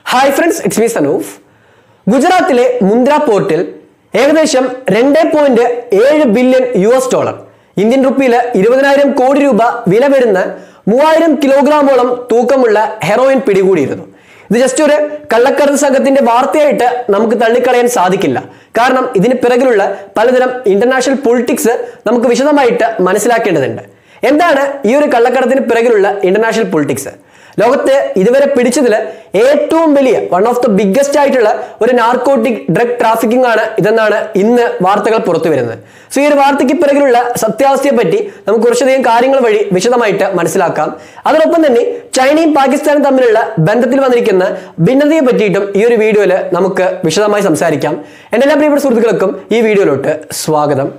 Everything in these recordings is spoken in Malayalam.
hi friends it's me Sanoof ഗുജറാത്തിലെ മുന്ദ്ര പോർട്ടിൽ ഏകദേശം രണ്ട് പോയിന്റ് ഏഴ് billion U S dollar Indian റുപ്പിയിൽ ഇരുപതിനായിരം കോടി രൂപ വില വരുന്ന മൂവായിരം കിലോഗ്രാമോളം തൂക്കമുള്ള ഹെറോയിൻ പിടികൂടിയിരുന്നു ഇത് ജസ്റ്റ് ഒരു കള്ളക്കടത്ത് സംഘത്തിന്റെ വാർത്തയായിട്ട് നമുക്ക് തള്ളിക്കളയാൻ സാധിക്കില്ല കാരണം ഇതിന് പിറകിലുള്ള പലതരം ഇന്റർനാഷണൽ പൊളിറ്റിക്സ് നമുക്ക് വിശദമായിട്ട് മനസ്സിലാക്കേണ്ടതുണ്ട് എന്താണ് ഈ ഒരു കള്ളക്കടത്തിന് പിറകിലുള്ള ഇന്റർനാഷണൽ പൊളിറ്റിക്സ് ലോകത്ത് ഇതുവരെ പിടിച്ചതിൽ ഏറ്റവും വലിയ വൺ ഓഫ് ദ ബിഗ്ഗസ്റ്റ് ആയിട്ടുള്ള ഒരു നാർക്കോട്ടിക് ഡ്രഗ് ട്രാഫിക്കിംഗ് ആണ് ഇതെന്നാണ് ഇന്ന് വാർത്തകൾ പുറത്തു വരുന്നത് സോ ഈ ഒരു വാർത്തയ്ക്ക് പിറകിലുള്ള സത്യാവസ്ഥയെ പറ്റി നമുക്ക് കുറച്ചധികം കാര്യങ്ങൾ വഴി വിശദമായിട്ട് മനസ്സിലാക്കാം അതോടൊപ്പം തന്നെ ചൈനയും പാകിസ്ഥാനും തമ്മിലുള്ള ബന്ധത്തിൽ വന്നിരിക്കുന്ന ഭിന്നതയെ പറ്റിയിട്ടും ഈ ഒരു വീഡിയോയിൽ നമുക്ക് വിശദമായി സംസാരിക്കാം എൻ്റെ എല്ലാ പ്രിയപ്പെട്ട സുഹൃത്തുക്കൾക്കും ഈ വീഡിയോയിലോട്ട് സ്വാഗതം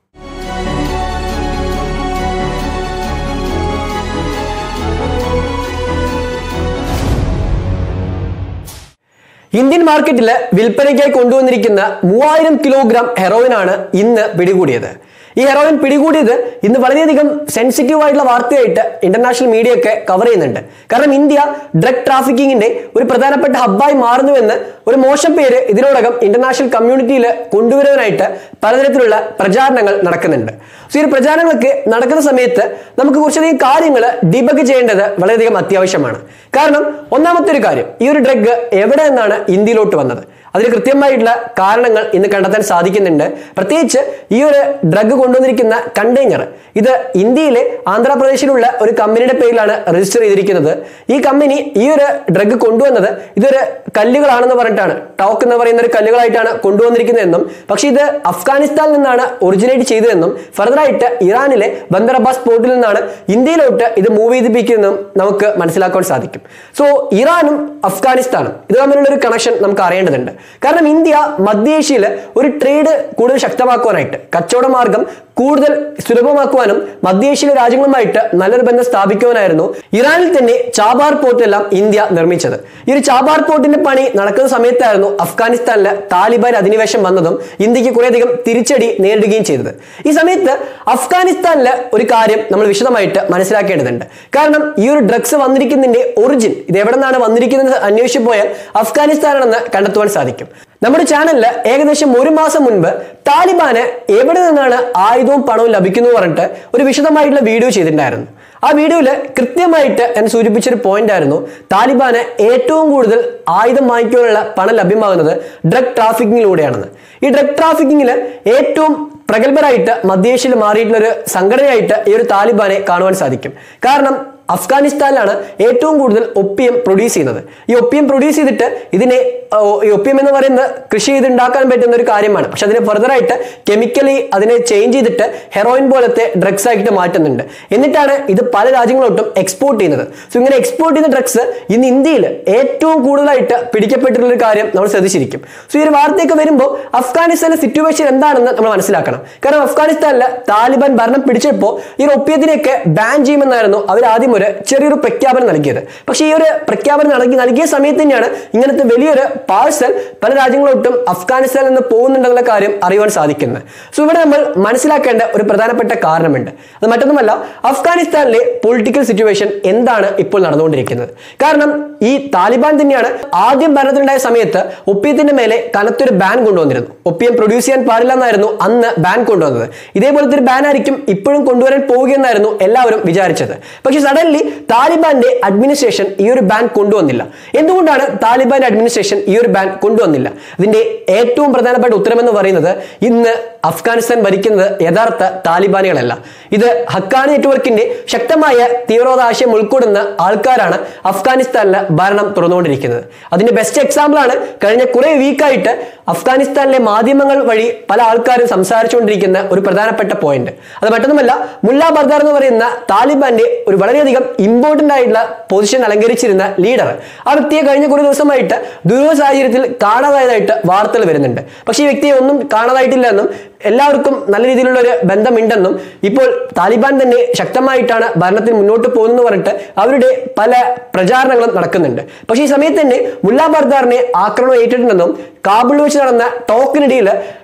ഇന്ത്യൻ മാർക്കറ്റിൽ വിൽപ്പനയ്ക്കായി കൊണ്ടുവന്നിരിക്കുന്ന മൂവായിരം കിലോഗ്രാം ഹെറോയിനാണ് ഇന്ന് പിടികൂടിയത് ഈ ഹെറോയിൻ പിടികൂടിയത് ഇന്ന് വളരെയധികം സെൻസിറ്റീവ് ആയിട്ടുള്ള വാർത്തയായിട്ട് ഇന്റർനാഷണൽ മീഡിയ ഒക്കെ കവർ ചെയ്യുന്നുണ്ട് കാരണം ഇന്ത്യ ഡ്രഗ് ട്രാഫിക്കിങ്ങിന്റെ ഒരു പ്രധാനപ്പെട്ട ഹബ്ബായി മാറുന്നുവെന്ന് ഒരു മോശം പേര് ഇതിനോടകം ഇന്റർനാഷണൽ കമ്മ്യൂണിറ്റിയിൽ കൊണ്ടുവരാനായിട്ട് പലതരത്തിലുള്ള പ്രചാരണങ്ങൾ നടക്കുന്നുണ്ട് സോ ഈ ഒരു പ്രചാരണങ്ങളൊക്കെ നടക്കുന്ന സമയത്ത് നമുക്ക് കുറച്ചധികം കാര്യങ്ങൾ ഡിബഗ് ചെയ്യേണ്ടത് വളരെയധികം അത്യാവശ്യമാണ് കാരണം ഒന്നാമത്തെ ഒരു കാര്യം ഈ ഒരു ഡ്രഗ് എവിടെ നിന്നാണ് ഇന്ത്യയിലോട്ട് വന്നത് അതിന് കൃത്യമായിട്ടുള്ള കാരണങ്ങൾ ഇന്ന് കണ്ടെത്താൻ സാധിക്കുന്നുണ്ട് പ്രത്യേകിച്ച് ഈ ഒരു ഡ്രഗ് കൊണ്ടുവന്നിരിക്കുന്ന കണ്ടെയ്നർ ഇത് ഇന്ത്യയിലെ ആന്ധ്രാപ്രദേശിലുള്ള ഒരു കമ്പനിയുടെ പേരിലാണ് രജിസ്റ്റർ ചെയ്തിരിക്കുന്നത് ഈ കമ്പനി ഈ ഒരു ഡ്രഗ് കൊണ്ടുവന്നത് ഇതൊരു കല്ലുകളാണെന്ന് പറഞ്ഞിട്ടാണ് ടോക്ക് എന്ന് പറയുന്ന ഒരു കല്ലുകളായിട്ടാണ് കൊണ്ടുവന്നിരിക്കുന്നതെന്നും പക്ഷേ ഇത് അഫ്ഗാനിസ്ഥാനിൽ നിന്നാണ് ഒറിജിനേറ്റ് ചെയ്തതെന്നും ഫർദറായിട്ട് ഇറാനിലെ ബന്ദർ അബ്ബാസ് പോർട്ടിൽ നിന്നാണ് ഇന്ത്യയിലോട്ട് ഇത് മൂവ് ചെയ്തിപ്പിക്കുന്നതും നമുക്ക് മനസ്സിലാക്കാൻ സാധിക്കും സോ ഇറാനും അഫ്ഗാനിസ്ഥാനും ഇത് തമ്മിലുള്ള ഒരു കണക്ഷൻ നമുക്ക് അറിയേണ്ടതുണ്ട് കാരണം ഇന്ത്യ മധ്യേഷ്യയിൽ ഒരു ട്രേഡ് കൂടുതൽ ശക്തമാക്കുവാനായിട്ട് കച്ചവട മാർഗം കൂടുതൽ സുലഭമാക്കുവാനും മധ്യേഷ്യയിലെ രാജ്യങ്ങളുമായിട്ട് നല്ലൊരു ബന്ധം സ്ഥാപിക്കുവാനായിരുന്നു ഇറാനിൽ തന്നെ ചാബാർ പോർട്ട് എല്ലാം ഇന്ത്യ നിർമ്മിച്ചത് ഈ ഒരു ചാബാർ പോർട്ടിന്റെ പണി നടക്കുന്ന സമയത്തായിരുന്നു അഫ്ഗാനിസ്ഥാനിലെ താലിബാൻ അധിനിവേശം വന്നതും ഇന്ത്യക്ക് കുറേയധികം തിരിച്ചടി നേരിടുകയും ചെയ്തത് ഈ സമയത്ത് അഫ്ഗാനിസ്ഥാനിലെ ഒരു കാര്യം നമ്മൾ വിശദമായിട്ട് മനസ്സിലാക്കേണ്ടതുണ്ട് കാരണം ഈ ഒരു ഡ്രഗ്സ് വന്നിരിക്കുന്നതിന്റെ ഒറിജിൻ ഇത് എവിടെ നിന്നാണ് വന്നിരിക്കുന്നത് അന്വേഷിച്ചു പോയാൽ അഫ്ഗാനിസ്ഥാനാണെന്ന് കണ്ടെത്തുവാൻ സാധിക്കും നമ്മുടെ ചാനലിൽ ഏകദേശം ഒരു മാസം മുൻപ് താലിബാന് എവിടെ നിന്നാണ് ആയുധവും പണവും ലഭിക്കുന്നു പറഞ്ഞിട്ട് ഒരു വിശദമായിട്ടുള്ള വീഡിയോ ചെയ്തിട്ടുണ്ടായിരുന്നു ആ വീഡിയോയിൽ കൃത്യമായിട്ട് ഞാൻ സൂചിപ്പിച്ചൊരു പോയിന്റ് ആയിരുന്നു താലിബാന് ഏറ്റവും കൂടുതൽ ആയുധം വാങ്ങിക്കാനുള്ള പണം ലഭ്യമാകുന്നത് ഡ്രഗ് ട്രാഫിക്കിങ്ങിലൂടെയാണെന്ന് ഈ ഡ്രഗ് ട്രാഫിക്കിങ്ങിൽ ഏറ്റവും പ്രഗത്ഭരായിട്ട് മധ്യേഷ്യയിൽ മാറിയിട്ടുള്ള ഒരു സംഘടനയായിട്ട് ഈ ഒരു താലിബാനെ കാണുവാൻ സാധിക്കും കാരണം അഫ്ഗാനിസ്ഥാനിലാണ് ഏറ്റവും കൂടുതൽ ഒപ്പിയം പ്രൊഡ്യൂസ് ചെയ്യുന്നത് ഈ ഒപ്പിയം പ്രൊഡ്യൂസ് ചെയ്തിട്ട് ഇതിനെ ഓ, ഈ ഒപ്പിയം എന്ന് പറയുന്നത് കൃഷി ചെയ്തുണ്ടാക്കാൻ പറ്റുന്ന ഒരു കാര്യമാണ് പക്ഷെ അതിനെ ഫർദറായിട്ട് കെമിക്കലി അതിനെ ചേഞ്ച് ചെയ്തിട്ട് ഹെറോയിൻ പോലത്തെ ഡ്രഗ്സ് ആയിട്ട് മാറ്റുന്നുണ്ട് എന്നിട്ടാണ് ഇത് പല രാജ്യങ്ങളോട്ടും എക്സ്പോർട്ട് ചെയ്യുന്നത് സോ ഇങ്ങനെ എക്സ്പോർട്ട് ചെയ്യുന്ന ഡ്രഗ്സ് ഇന്ന് ഇന്ത്യയിൽ ഏറ്റവും കൂടുതലായിട്ട് പിടിക്കപ്പെട്ടിട്ടുള്ള ഒരു കാര്യം നമ്മൾ ശ്രദ്ധിച്ചിരിക്കും സോ ഈ ഒരു വാർത്തയൊക്കെ വരുമ്പോൾ അഫ്ഗാനിസ്ഥാനിലെ സിറ്റുവേഷൻ എന്താണെന്ന് നമ്മൾ മനസ്സിലാക്കണം കാരണം അഫ്ഗാനിസ്ഥാനിൽ താലിബാൻ ഭരണം പിടിച്ചപ്പോൾ ഈ ഒരു ഒപ്പിയത്തിനെയൊക്കെ ബാൻ ചെയ്യുമെന്നായിരുന്നു അവർ ആദ്യം ഒരു ചെറിയൊരു പ്രഖ്യാപനം നൽകിയത് പക്ഷേ ഈ ഒരു പ്രഖ്യാപനം നൽകി നൽകിയ സമയത്ത് തന്നെയാണ് ഇങ്ങനത്തെ വലിയൊരു പാഴ്സൽ പല രാജ്യങ്ങളോട്ടും അഫ്ഗാനിസ്ഥാനിൽ നിന്ന് പോകുന്നുണ്ടെന്നുള്ള കാര്യം അറിയുവാൻ സാധിക്കുന്നത് സോ ഇവിടെ നമ്മൾ മനസ്സിലാക്കേണ്ട ഒരു പ്രധാനപ്പെട്ട കാരണമുണ്ട് അത് മറ്റൊന്നുമല്ല അഫ്ഗാനിസ്ഥാനിലെ പൊളിറ്റിക്കൽ സിറ്റുവേഷൻ എന്താണ് ഇപ്പോൾ നടന്നുകൊണ്ടിരിക്കുന്നത് കാരണം ഈ താലിബാൻ തന്നെയാണ് ആദ്യം ഭരണത്തിലുണ്ടായ സമയത്ത് ഒപ്പിയത്തിന്റെ മേലെ കനത്തൊരു ബാൻ കൊണ്ടുവന്നിരുന്നു ഒപ്പിയം പ്രൊഡ്യൂസ് ചെയ്യാൻ പാടില്ല എന്നായിരുന്നു അന്ന് ബാൻ കൊണ്ടുവന്നത് ഇതേപോലത്തെ ഒരു ബാൻ ആയിരിക്കും ഇപ്പോഴും കൊണ്ടുവരാൻ പോവുകയെന്നായിരുന്നു എല്ലാവരും വിചാരിച്ചത് പക്ഷെ സഡൻലി താലിബാന്റെ അഡ്മിനിസ്ട്രേഷൻ ഈ ഒരു ബാൻ കൊണ്ടുവന്നില്ല എന്തുകൊണ്ടാണ് താലിബാന്റെ അഡ്മിനിസ്ട്രേഷൻ ഈ ഒരു ബാൻ കൊണ്ടുവന്നില്ല ഇതിന്റെ ഏറ്റവും പ്രധാനപ്പെട്ട ഉത്തരമെന്ന് പറയുന്നത് ഇന്ന് അഫ്ഗാനിസ്ഥാൻ ഭരിക്കുന്നത് യഥാർത്ഥ താലിബാനികളല്ല ഇത് ഹക്കാനി നെറ്റ്വർക്കിന്റെ ശക്തമായ തീവ്രവാദ ആശയം ഉൾക്കൊള്ളുന്ന ആൾക്കാരാണ് അഫ്ഗാനിസ്ഥാനിലെ ഭരണം തുറന്നുകൊണ്ടിരിക്കുന്നത് അതിന്റെ ബെസ്റ്റ് എക്സാമ്പിൾ ആണ് കഴിഞ്ഞ കുറെ വീക്കായിട്ട് അഫ്ഗാനിസ്ഥാനിലെ മാധ്യമങ്ങൾ വഴി പല ആൾക്കാരും സംസാരിച്ചുകൊണ്ടിരിക്കുന്ന ഒരു പ്രധാനപ്പെട്ട പോയിന്റ് അത് മറ്റൊന്നുമല്ല മുല്ല ബർദാർ എന്ന് പറയുന്ന താലിബാന്റെ ഒരു വളരെയധികം ഇമ്പോർട്ടന്റ് ആയിട്ടുള്ള പൊസിഷൻ അലങ്കരിച്ചിരുന്ന ലീഡർ ആ വ്യക്തിയെ കഴിഞ്ഞ കുറേ ദിവസമായിട്ട് ദുരൂഹ സാഹചര്യത്തിൽ കാണാതായതായിട്ട് വാർത്തകൾ വരുന്നുണ്ട് പക്ഷേ ഈ വ്യക്തിയെ ഒന്നും കാണാതായിട്ടില്ല എന്നും എല്ലാവർക്കും നല്ല രീതിയിലുള്ള ഒരു ബന്ധമുണ്ടെന്നും ഇപ്പോൾ താലിബാൻ തന്നെ ശക്തമായിട്ടാണ് ഭരണത്തിൽ മുന്നോട്ട് പോകുന്നത് പറഞ്ഞിട്ട് അവരുടെ പല പ്രചാരണങ്ങളും നടക്കുന്നുണ്ട് പക്ഷേ ഈ സമയത്ത് തന്നെ മുല്ല ബർദാറിനെ ആക്രമണം ഏറ്റിട്ടുണ്ടെന്നും കാബിളിൽ വെച്ച് നടന്ന ടോക്കിനിടയിൽ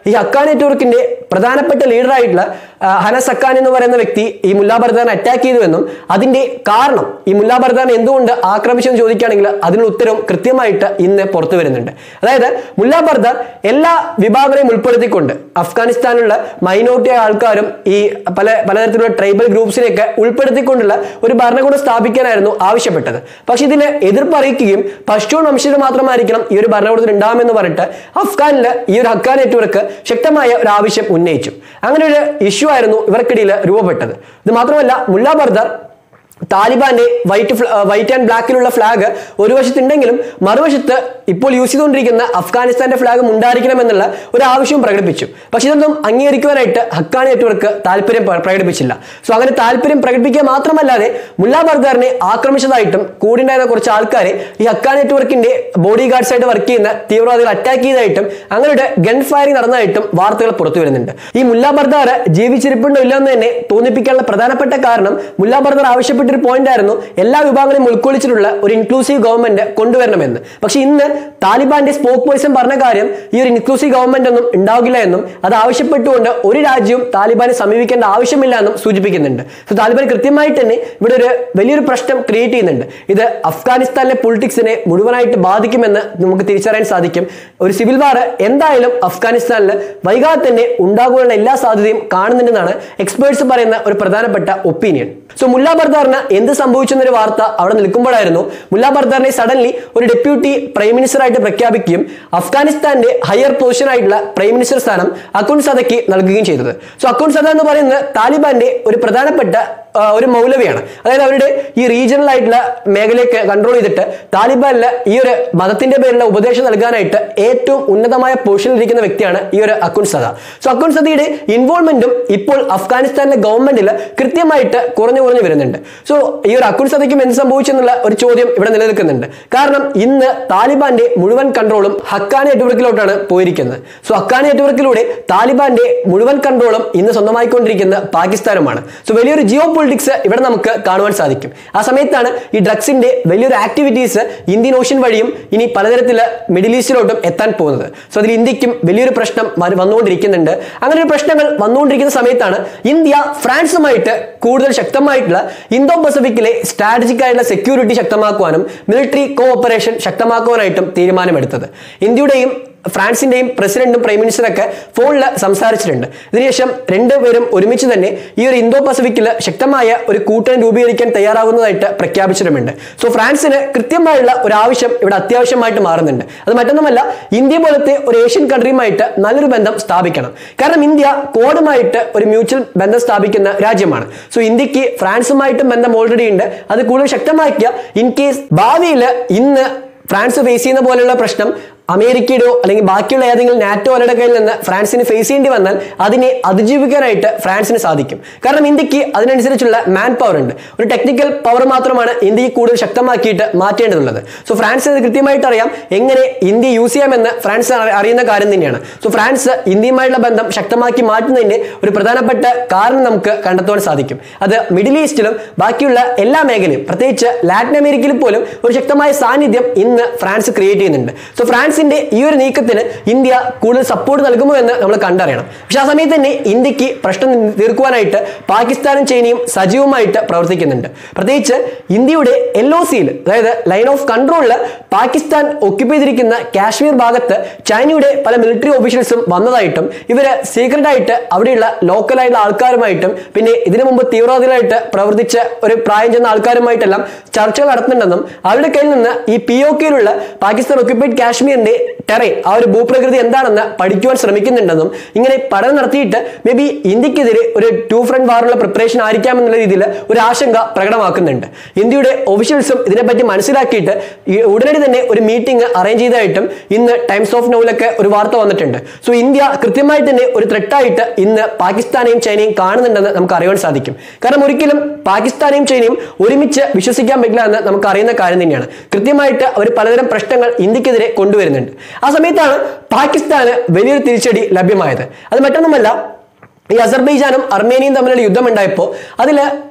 ഈ ഹക്കാൻ നെറ്റ്വർക്കിന്റെ പ്രധാനപ്പെട്ട ലീഡറായിട്ടുള്ള ആ, ഹനസ് ഹക്കാൻ എന്ന് പറയുന്ന വ്യക്തി ഈ മുല്ലാ ബർദാനെ അറ്റാക്ക് ചെയ്തുവെന്നും അതിന്റെ കാരണം ഈ മുല്ലാ ബർദാനെ എന്തുകൊണ്ട് ആക്രമിച്ചെന്ന് ചോദിക്കുകയാണെങ്കിൽ അതിനുള്ള ഉത്തരവും കൃത്യമായിട്ട് ഇന്ന് പുറത്തു വരുന്നുണ്ട് അതായത് മുല്ലാ ബർദാർ എല്ലാ വിഭാഗങ്ങളെയും ഉൾപ്പെടുത്തിക്കൊണ്ട് അഫ്ഗാനിസ്ഥാനിലുള്ള മൈനോറിറ്റി ആൾക്കാരും ഈ പല പലതരത്തിലുള്ള ട്രൈബൽ ഗ്രൂപ്പ്സിനെയൊക്കെ ഉൾപ്പെടുത്തിക്കൊണ്ടുള്ള ഒരു ഭരണകൂടം സ്ഥാപിക്കാനായിരുന്നു ആവശ്യപ്പെട്ടത് പക്ഷെ ഇതിന് എതിർപ്പ് അറിയിക്കുകയും പശ്ചൂൺ വംശജർ മാത്രമായിരിക്കണം ഈ ഒരു ഭരണകൂടത്തിൽ ഉണ്ടാകുമെന്ന് പറഞ്ഞിട്ട് അഫ്ഗാനിൽ ഈ ഒരു ഹക്കാൻ നെറ്റ്വർക്ക് ശക്തമായ ഒരു ആവശ്യം ഉന്നയിച്ചു അങ്ങനെ ഒരു ഇഷ്യൂ ആയിരുന്നു ഇവർക്കിടയിൽ രൂപപ്പെട്ടത് ഇത് മാത്രമല്ല മുല്ല ബർദർ താലിബാന്റെ വൈറ്റ് വൈറ്റ് ആൻഡ് ബ്ലാക്കിലുള്ള ഫ്ലാഗ് ഒരു വശത്തുണ്ടെങ്കിലും മറുവശത്ത് ഇപ്പോൾ യൂസ് ചെയ്തുകൊണ്ടിരിക്കുന്ന അഫ്ഗാനിസ്ഥാന്റെ ഫ്ലാഗ് ഉണ്ടായിരിക്കണമെന്നുള്ള ഒരു ആവശ്യവും പ്രകടിപ്പിച്ചു പക്ഷെ ഇതൊന്നും അംഗീകരിക്കുവാനായിട്ട് ഹക്കാൻ നെറ്റ്വർക്ക് താല്പര്യം പ്ര- പ്രകടിപ്പിച്ചില്ല സോ അങ്ങനെ താല്പര്യം പ്രകടിപ്പിക്കുക മാത്രമല്ലാതെ മുല്ലാ ബർദാറിനെ ആക്രമിച്ചതായിട്ടും കൂടിണ്ടായിരുന്ന കുറച്ച് ആൾക്കാരെ ഈ ഹക്കാൻ നെറ്റ്വർക്കിന്റെ ബോഡി ഗാർഡ്സ് ആയിട്ട് വർക്ക് ചെയ്യുന്ന തീവ്രവാദികൾ അറ്റാക്ക് ചെയ്തതായിട്ടും അങ്ങനെ ഒരു ഗൺ ഫയറിംഗ് നടന്നതായിട്ടും വാർത്തകൾ പുറത്തു വരുന്നുണ്ട് ഈ മുല്ലാ ബർദാർ ജീവിച്ചിരിപ്പുണ്ടോ ഇല്ല എന്ന് തന്നെ തോന്നിപ്പിക്കാനുള്ള പ്രധാനപ്പെട്ട കാരണം മുല്ലാ ബർദർ ആവശ്യപ്പെട്ട ഒരു പോയിന്റ് ആയിരുന്നു എല്ലാ വിഭാഗങ്ങളെയും ഉൾക്കൊള്ളിച്ചിട്ടുള്ള ഒരു ഇൻക്ലൂസീവ് ഗവൺമെന്റ് കൊണ്ടുവരണമെന്ന് പക്ഷെ ഇന്ന് താലിബാന്റെ സ്പോക്ക് പേഴ്സൺ പറഞ്ഞ കാര്യം ഈ ഒരു ഇൻക്ലൂസീവ് ഗവൺമെന്റ് ഒന്നും ഉണ്ടാകില്ല എന്നും അത് ആവശ്യപ്പെട്ടുകൊണ്ട് ഒരു രാജ്യവും താലിബാനെ സമീപിക്കേണ്ട ആവശ്യമില്ല എന്നും സൂചിപ്പിക്കുന്നുണ്ട് സോ താലിബാൻ കൃത്യമായിട്ട് തന്നെ ഇവിടെ ഒരു വലിയൊരു പ്രശ്നം ക്രിയേറ്റ് ചെയ്യുന്നുണ്ട് ഇത് അഫ്ഗാനിസ്ഥാനിലെ പൊളിറ്റിക്സിനെ മുഴുവനായിട്ട് ബാധിക്കുമെന്ന് നമുക്ക് തിരിച്ചറിയാൻ സാധിക്കും ഒരു സിവിൽ വാർ എന്തായാലും അഫ്ഗാനിസ്ഥാനിൽ വൈകാതെ തന്നെ ഉണ്ടാകുവാനുള്ള എല്ലാ സാധ്യതയും കാണുന്നുണ്ടെന്നാണ് എക്സ്പേർട്സ് പറയുന്ന ഒരു പ്രധാനപ്പെട്ട ഒപ്പീനിയൻ സോ മുല്ലാ ബർദാറിന് എന്ത് സംഭവിച്ചു എന്നൊരു വാർത്ത അവിടെ നിൽക്കുമ്പോഴായിരുന്നു മുല്ലാ ബർദാറിനെ സഡൻലി ഒരു ഡെപ്യൂട്ടി പ്രൈം മിനിസ്റ്റർ ആയിട്ട് പ്രഖ്യാപിക്കുകയും അഫ്ഗാനിസ്ഥാന്റെ ഹയർ പൊസിഷൻ ആയിട്ടുള്ള പ്രൈം മിനിസ്റ്റർ സ്ഥാനം അക്കുൺ സദയ്ക്ക് നൽകുകയും ചെയ്തത് സോ അക്കുൺ സദ എന്ന് പറയുന്നത് താലിബാന്റെ ഒരു പ്രധാനപ്പെട്ട ആ, ഒരു മൗലവിയാണ് അതായത് അവരുടെ ഈ റീജിയണൽ ആയിട്ടുള്ള മേഖലയൊക്കെ കൺട്രോൾ ചെയ്തിട്ട് താലിബാനില് ഈ ഒരു മതത്തിന്റെ പേരിലുള്ള ഉപദേശം നൽകാനായിട്ട് ഏറ്റവും ഉന്നതമായ പൊസിഷനിൽ ഇരിക്കുന്ന വ്യക്തിയാണ് ഈ ഒരു അക്കുൺ സദ സോ അക്കുൺ സദയുടെ ഇൻവോൾവ്മെന്റും ഇപ്പോൾ അഫ്ഗാനിസ്ഥാനിലെ ഗവൺമെന്റിൽ കൃത്യമായിട്ട് കുറഞ്ഞു കുറഞ്ഞു വരുന്നുണ്ട് സോ ഈ ഒരു അക്കുൺ സദയ്ക്കും എന്ത് സംഭവിച്ചു എന്നുള്ള ഒരു ചോദ്യം ഇവിടെ നിലനിൽക്കുന്നുണ്ട് കാരണം ഇന്ന് താലിബാന്റെ മുഴുവൻ കൺട്രോളും ഹക്കാനി നെറ്റ്വർക്കിലോട്ടാണ് പോയിരിക്കുന്നത് സോ ഹക്കാനി നെറ്റ്വർക്കിലൂടെ താലിബാന്റെ മുഴുവൻ കൺട്രോളും ഇന്ന് സ്വന്തമായിക്കൊണ്ടിരിക്കുന്ന പാകിസ്ഥാനുമാണ് സോ വലിയൊരു ജിയോ പൊളിറ്റിക്സ് ഇവിടെ നമുക്ക് കാണുവാൻ സാധിക്കും ആ സമയത്താണ് ഈ ഡ്രഗ്സിന്റെ വലിയൊരു ആക്ടിവിറ്റീസ് ഇന്ത്യൻ ഓഷ്യൻ വഴിയും ഇനി പലതരത്തില് മിഡിൽ ഈസ്റ്റിലോട്ടും എത്താൻ പോകുന്നത് സോ അതിൽ ഇന്ത്യക്കും വലിയൊരു പ്രശ്നം വ- വന്നുകൊണ്ടിരിക്കുന്നുണ്ട് അങ്ങനെ ഒരു പ്രശ്നങ്ങൾ വന്നുകൊണ്ടിരിക്കുന്ന സമയത്താണ് ഇന്ത്യ ഫ്രാൻസുമായിട്ട് കൂടുതൽ ശക്തമായിട്ടുള്ള ഇന്തോ പസഫിക്കിലെ സ്ട്രാറ്റജിക് ആയിട്ടുള്ള സെക്യൂരിറ്റി ശക്തമാക്കുവാനും മിലിറ്ററി കോ ഓപ്പറേഷൻ ശക്തമാക്കുവാനായിട്ടും തീരുമാനമെടുത്തത് ഇന്ത്യയുടെയും ഫ്രാൻസിന്റെയും പ്രസിഡന്റും പ്രൈം മിനിസ്റ്ററൊക്കെ ഫോണിൽ സംസാരിച്ചിട്ടുണ്ട് ഇതിനുശേഷം രണ്ടുപേരും ഒരുമിച്ച് തന്നെ ഈ ഒരു ഇന്തോ പസഫിക്കിൽ ശക്തമായ ഒരു കൂട്ടം രൂപീകരിക്കാൻ തയ്യാറാകുന്നതായിട്ട് പ്രഖ്യാപിച്ചിട്ടുമുണ്ട് സോ ഫ്രാൻസിന് കൃത്യമായുള്ള ഒരു ആവശ്യം ഇവിടെ അത്യാവശ്യമായിട്ട് മാറുന്നുണ്ട് അത് മറ്റൊന്നുമല്ല ഇന്ത്യ പോലത്തെ ഒരു ഏഷ്യൻ കൺട്രിയുമായിട്ട് നല്ലൊരു ബന്ധം സ്ഥാപിക്കണം കാരണം ഇന്ത്യ കോഡുമായിട്ട് ഒരു മ്യൂച്വൽ ബന്ധം സ്ഥാപിക്കുന്ന രാജ്യമാണ് സോ ഇന്ത്യക്ക് ഫ്രാൻസുമായിട്ടും ബന്ധം ഓൾറെഡി ഉണ്ട് അത് കൂടുതൽ ശക്തമാക്കിയ ഇൻ കേസ് ഭാവിയിൽ ഇന്ന് ഫ്രാൻസ് ഫേസ് ചെയ്യുന്ന പോലെയുള്ള പ്രശ്നം അമേരിക്കയുടെയോ അല്ലെങ്കിൽ ബാക്കിയുള്ള ഏതെങ്കിലും നാറ്റോ അവരുടെ കയ്യിൽ നിന്ന് ഫ്രാൻസിന് ഫേസ് ചെയ്യേണ്ടി വന്നാൽ അതിനെ അതിജീവിക്കാനായിട്ട് ഫ്രാൻസിന് സാധിക്കും കാരണം ഇന്ത്യക്ക് അതിനനുസരിച്ചുള്ള മാൻ പവർ ഉണ്ട് ഒരു ടെക്നിക്കൽ പവർ മാത്രമാണ് ഇന്ത്യയെ കൂടുതൽ ശക്തമാക്കിയിട്ട് മാറ്റേണ്ടതുള്ളത് സോ ഫ്രാൻസ് ഇത് കൃത്യമായിട്ട് അറിയാം എങ്ങനെ ഇന്ത്യ യൂസ് ചെയ്യാമെന്ന് ഫ്രാൻസ് അറി- അറിയുന്ന കാര്യം തന്നെയാണ് സോ ഫ്രാൻസ് ഇന്ത്യയുമായുള്ള ബന്ധം ശക്തമാക്കി മാറ്റുന്നതിന്റെ ഒരു പ്രധാനപ്പെട്ട കാരണം നമുക്ക് കണ്ടെത്തുവാൻ സാധിക്കും അത് മിഡിൽ ഈസ്റ്റിലും ബാക്കിയുള്ള എല്ലാ മേഖലയും പ്രത്യേകിച്ച് ലാറ്റിൻ അമേരിക്കയിൽ പോലും ഒരു ശക്തമായ സാന്നിധ്യം ഇന്ന് ഫ്രാൻസ് ക്രിയേറ്റ് ചെയ്യുന്നുണ്ട് സോ ഫ്രാൻസിന്റെ ഈ ഒരു നീക്കത്തിന് ഇന്ത്യ കൂടുതൽ സപ്പോർട്ട് നൽകുമോ എന്ന് നമ്മൾ കണ്ടറിയണം പക്ഷെ ആ സമയത്ത് തന്നെ ഇന്ത്യക്ക് പ്രശ്നം തീർക്കുവാനായിട്ട് പാകിസ്ഥാനും ചൈനയും സജീവമായിട്ട് പ്രവർത്തിക്കുന്നുണ്ട് പ്രത്യേകിച്ച് ഇന്ത്യയുടെ എൽ ഒ സിയിൽ അതായത് ലൈൻ ഓഫ് കൺട്രോളിൽ പാകിസ്ഥാൻ ഒക്യുപ്പൈ ചെയ്തിരിക്കുന്ന കാശ്മീർ ഭാഗത്ത് ചൈനയുടെ പല മിലിറ്ററി ഓഫീഷ്യൽസും വന്നതായിട്ടും ഇവര് സീക്രട്ട് ആയിട്ട് അവിടെയുള്ള ലോക്കലായിട്ടുള്ള ആൾക്കാരുമായിട്ടും പിന്നെ ഇതിനു മുമ്പ് തീവ്രവാദികളായിട്ട് പ്രവർത്തിച്ച ഒരു പ്രായം ചെന്ന ആൾക്കാരുമായിട്ടെല്ലാം ചർച്ചകൾ നടത്തുന്നുണ്ടെന്നും അവരുടെ കയ്യിൽ നിന്ന് ഈ പി ഒ കെയിലുള്ള പാകിസ്ഥാൻ ഒക്യുപ്പൈഡ് കാശ്മീരിന്റെ ടെറൈൻ ആ ഒരു ഭൂപ്രകൃതി എന്താണെന്ന് പഠിക്കുവാൻ ശ്രമിക്കുന്നുണ്ടെന്നും ഇങ്ങനെ പഠനം നടത്തിയിട്ട് മേ ബി ഇന്ത്യക്കെതിരെ ഒരു ടു ഫ്രണ്ട് വാറുള്ള പ്രിപ്പറേഷൻ ആയിരിക്കാമെന്നുള്ള രീതിയിൽ ഒരു ആശങ്ക പ്രകടമാക്കുന്നുണ്ട് ഇന്ത്യയുടെ ഒഫീഷ്യൽസും ഇതിനെപ്പറ്റി മനസ്സിലാക്കിയിട്ട് ഈ ഉടനടി തന്നെ ഒരു മീറ്റിംഗ് അറേഞ്ച് ചെയ്തതായിട്ടും ഇന്ന് ടൈംസ് ഓഫ് നൗലൊക്കെ ഒരു വാർത്ത വന്നിട്ടുണ്ട് സോ ഇന്ത്യ കൃത്യമായിട്ട് തന്നെ ഒരു ത്രെട്ടായിട്ട് ഇന്ന് പാകിസ്ഥാനെയും ചൈനയും കാണുന്നുണ്ടെന്ന് നമുക്ക് അറിയാൻ സാധിക്കും കാരണം ഒരിക്കലും പാകിസ്ഥാനെയും ചൈനയും ഒരുമിച്ച് വിശ്വസിക്കാൻ പറ്റില്ല എന്ന് നമുക്ക് അറിയുന്ന കാര്യം തന്നെയാണ് കൃത്യമായിട്ട് അവർ പലതരം പ്രശ്നങ്ങൾ ഇന്ത്യക്കെതിരെ കൊണ്ടുവരുന്നുണ്ട് ആ സമയത്താണ് പാകിസ്ഥാന് വലിയൊരു തിരിച്ചടി ലഭ്യമായത് അത് മറ്റൊന്നുമല്ല ഈ അസർബൈജാനും അർമേനിയയും തമ്മിലുള്ള യുദ്ധം ഉണ്ടായപ്പോൾ അതിൽ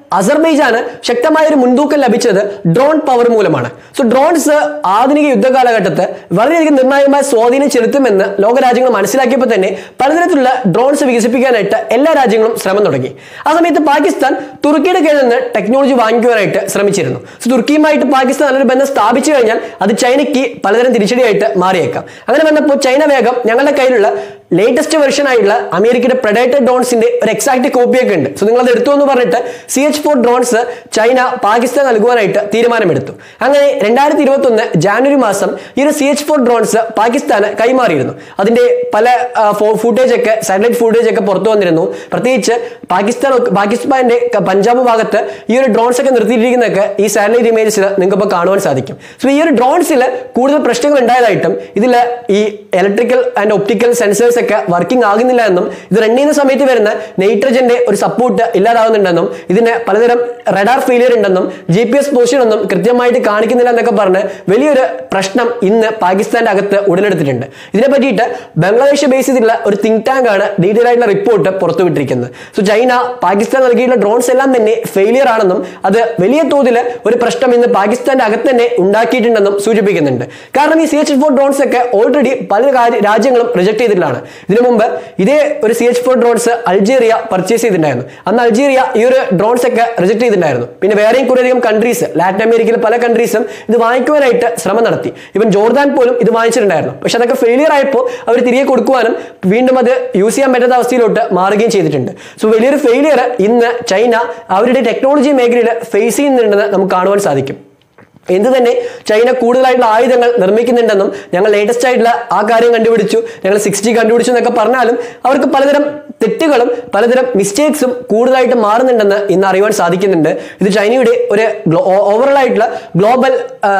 അസർബൈജാന് ശക്തമായ ഒരു മുൻതൂക്കം ലഭിച്ചത് ഡ്രോൺ പവർ മൂലമാണ് സോ ഡ്രോൺസ് ആധുനിക യുദ്ധകാലഘട്ടത്ത് വളരെയധികം നിർണായകമായ സ്വാധീനം ചെലുത്തുമെന്ന് ലോകരാജ്യങ്ങൾ മനസ്സിലാക്കിയപ്പോൾ തന്നെ പലതരത്തിലുള്ള ഡ്രോൺസ് വികസിപ്പിക്കാനായിട്ട് എല്ലാ രാജ്യങ്ങളും ശ്രമം തുടങ്ങി ആ സമയത്ത് പാകിസ്ഥാൻ തുർക്കിയുടെ കയ്യിൽ നിന്ന് ടെക്നോളജി വാങ്ങിക്കുവാനായിട്ട് ശ്രമിച്ചിരുന്നു സോ തുർക്കിയുമായിട്ട് പാകിസ്ഥാൻ നല്ലൊരു ബന്ധം സ്ഥാപിച്ചു കഴിഞ്ഞാൽ അത് ചൈനയ്ക്ക് പലതരം തിരിച്ചടിയായിട്ട് മാറിയേക്കാം അങ്ങനെ വന്നപ്പോൾ ചൈന വേഗം ഞങ്ങളുടെ കയ്യിലുള്ള ലേറ്റസ്റ്റ് വെർഷൻ ആയിട്ടുള്ള അമേരിക്കയുടെ പ്രഡേറ്റർ ഡ്രോൺസിന്റെ ഒരു എക്സാക്ട് കോപ്പിയൊക്കെ ഉണ്ട് സോ നിങ്ങൾ അത് എടുത്തു എന്ന് പറഞ്ഞിട്ട് C H four drones China Pakistan നൽകുവാനായിട്ട് തീരുമാനമെടുത്തു അങ്ങനെ രണ്ടായിരത്തി ഇരുപത്തി ഒന്ന് ജാനുവരി മാസം ഈ ഒരു സി എച്ച് ഫോർ ഡ്രോൺസ് പാകിസ്ഥാന് കൈമാറിയിരുന്നു അതിന്റെ പല ഫുട്ടേജ് ഒക്കെ സാറ്റലൈറ്റ് ഫുട്ടേജ് ഒക്കെ പുറത്തു വന്നിരുന്നു പ്രത്യേകിച്ച് പാകിസ്ഥാൻ ഒക്കെ- പാകിസ്ഥാന്റെ ക- പഞ്ചാബ് ഭാഗത്ത് ഈ ഒരു ഡ്രോൺസ് ഒക്കെ നിർത്തിയിട്ടിരിക്കുന്നതൊക്കെ ഈ സാറ്റലൈറ്റ് ഇമേജസിൽ നിങ്ങൾക്ക് ഇപ്പോൾ കാണുവാൻ സാധിക്കും സോ ഈ ഒരു ഡ്രോൺസിൽ കൂടുതൽ പ്രശ്നങ്ങൾ ഉണ്ടായതായിട്ടും ഇതിൽ ഈ ഇലക്ട്രിക്കൽ ആൻഡ് ഒപ്റ്റിക്കൽ സെൻസേഴ്സ് ഒക്കെ വർക്കിംഗ് ആകുന്നില്ല എന്നും ഇത് റൺ ചെയ്യുന്ന സമയത്ത് വരുന്ന നൈട്രജന്റെ ഒരു സപ്പോർട്ട് ഇല്ലാതാവുന്നുണ്ടെന്നും ഇതിന് പലതരം റഡാർ ഫെയിലിയർ ഉണ്ടെന്നും ജി പി എസ് പൊസിഷൻ ഒന്നും കൃത്യമായിട്ട് കാണിക്കുന്നില്ല എന്നൊക്കെ പറഞ്ഞ് വലിയൊരു പ്രശ്നം ഇന്ന് പാകിസ്ഥാന്റെ അകത്ത് ഉടലെടുത്തിട്ടുണ്ട് ഇതിനെ പറ്റിയിട്ട് ബംഗ്ലാദേശ് ബേസ് ചെയ്തിട്ടുള്ള ഒരു തിങ്ക് ടാങ്ക് ആണ് ഡീറ്റെയിൽ ആയിട്ടുള്ള റിപ്പോർട്ട് പുറത്തുവിട്ടിരിക്കുന്നത് സോ ചൈന പാകിസ്ഥാൻ നൽകിയിട്ടുള്ള ഡ്രോൺസ് എല്ലാം തന്നെ ഫെയിലിയർ ആണെന്നും അത് വലിയ തോതിൽ ഒരു പ്രശ്നം ഇന്ന് പാകിസ്ഥാന്റെ അകത്ത് തന്നെ ഉണ്ടാക്കിയിട്ടുണ്ടെന്നും സൂചിപ്പിക്കുന്നുണ്ട് കാരണം ഈ സി എച്ച് ഫോർ ഡ്രോൺസ് ഒക്കെ ഓൾറെഡി പല കാര്യ- രാജ്യങ്ങളും റിജക്ട് ചെയ്തിട്ടുള്ളതാണ് ഇതിനു മുമ്പ് ഇതേ ഒരു C H four drones Algeria purchase ചെയ്തിട്ടുണ്ടായിരുന്നു അന്ന് അൾജീരിയ ഈ ഒരു ഡ്രോൺസ് ഒക്കെ റിജക്ട് ചെയ്തിട്ടുണ്ടായിരുന്നു പിന്നെ വേറെയും കുറേയധികം കൺട്രീസ് ലാറ്റിൻ അമേരിക്കയിലെ പല കൺട്രീസും ഇത് വാങ്ങിക്കുവാനായിട്ട് ശ്രമം നടത്തി ഇവൻ ജോർദാൻ പോലും ഇത് വാങ്ങിച്ചിട്ടുണ്ടായിരുന്നു പക്ഷെ അതൊക്കെ ഫെയിലിയർ ആയപ്പോൾ അവർ തിരികെ കൊടുക്കുവാനും വീണ്ടും അത് യൂസ് ചെയ്യാൻ പറ്റാത്ത അവസ്ഥയിലോട്ട് മാറുകയും ചെയ്തിട്ടുണ്ട് സോ വലിയൊരു ഫെയിലിയർ ഇന്ന് ചൈന അവരുടെ ടെക്നോളജി മേഖലയിൽ ഫേസ് ചെയ്യുന്നുണ്ടെന്ന് നമുക്ക് കാണുവാൻ സാധിക്കും എന്ത് തന്നെ ചൈന കൂടുതലായിട്ടുള്ള ആയുധങ്ങൾ നിർമ്മിക്കുന്നുണ്ടെന്നും ഞങ്ങൾ ലേറ്റസ്റ്റ് ആയിട്ടുള്ള ആ കാര്യം കണ്ടുപിടിച്ചു ഞങ്ങൾ സിക്സ് ജി കണ്ടുപിടിച്ചു എന്നൊക്കെ പറഞ്ഞാലും അവർക്ക് പലതരം തെറ്റുകളും പലതരം മിസ്റ്റേക്സും കൂടുതലായിട്ട് മാറുന്നുണ്ടെന്ന് ഇന്ന് അറിയുവാൻ സാധിക്കുന്നുണ്ട് ഇത് ചൈനയുടെ ഒരു ഓവറോൾ ആയിട്ടുള്ള ഗ്ലോബൽ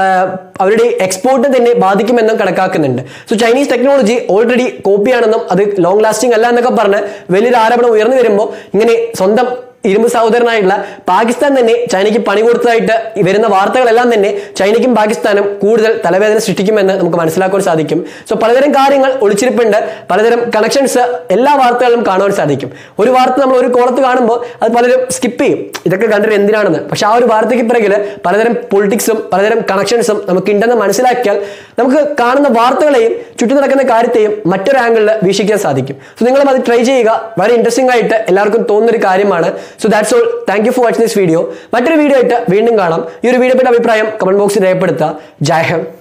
അവരുടെ എക്സ്പോർട്ട് തന്നെ ബാധിക്കുമെന്നും കണക്കാക്കുന്നുണ്ട് സോ ചൈനീസ് ടെക്നോളജി ഓൾറെഡി കോപ്പിയാണെന്നും അത് ലോങ് ലാസ്റ്റിംഗ് അല്ല എന്നൊക്കെ പറഞ്ഞ് വലിയൊരു ആരോപണം ഉയർന്നു വരുമ്പോൾ ഇങ്ങനെ സ്വന്തം ഇരുമ്പ് സഹോദരനായിട്ടുള്ള പാകിസ്ഥാൻ തന്നെ ചൈനയ്ക്ക് പണി കൊടുത്തതായിട്ട് വരുന്ന വാർത്തകളെല്ലാം തന്നെ ചൈനയ്ക്കും പാകിസ്ഥാനും കൂടുതൽ തലവേദന സൃഷ്ടിക്കുമെന്ന് നമുക്ക് മനസ്സിലാക്കാൻ സാധിക്കും സോ പലതരം കാര്യങ്ങൾ ഒളിച്ചിരിപ്പുണ്ട് പലതരം കണക്ഷൻസ് എല്ലാ വാർത്തകളിലും കാണുവാൻ സാധിക്കും ഒരു വാർത്ത നമ്മൾ ഒരു കോളത്ത് കാണുമ്പോൾ അത് പലരും സ്കിപ്പ് ചെയ്യും ഇതൊക്കെ കണ്ടിട്ട് എന്തിനാണെന്ന് പക്ഷെ ആ ഒരു വാർത്തയ്ക്ക് പിറകിൽ പലതരം പൊളിറ്റിക്സും പലതരം കണക്ഷൻസും നമുക്ക് ഉണ്ടെന്ന് മനസ്സിലാക്കിയാൽ നമുക്ക് കാണുന്ന വാർത്തകളെയും ചുറ്റും നടക്കുന്ന കാര്യത്തെയും മറ്റൊരു ആംഗിളിൽ വീക്ഷിക്കാൻ സാധിക്കും സോ നിങ്ങളും അത് ട്രൈ ചെയ്യുക വളരെ ഇൻട്രസ്റ്റിംഗ് ആയിട്ട് എല്ലാവർക്കും തോന്നുന്ന ഒരു കാര്യമാണ് so that's all thank you for watching this video മറ്റൊരു വീഡിയോ ആയിട്ട് വീണ്ടും കാണാം ഈ ഒരു വീഡിയോ പറ്റി അഭിപ്രായം കമന്റ് ബോക്സിൽ രേഖപ്പെടുത്തുക ജയ് ഹിന്ദ്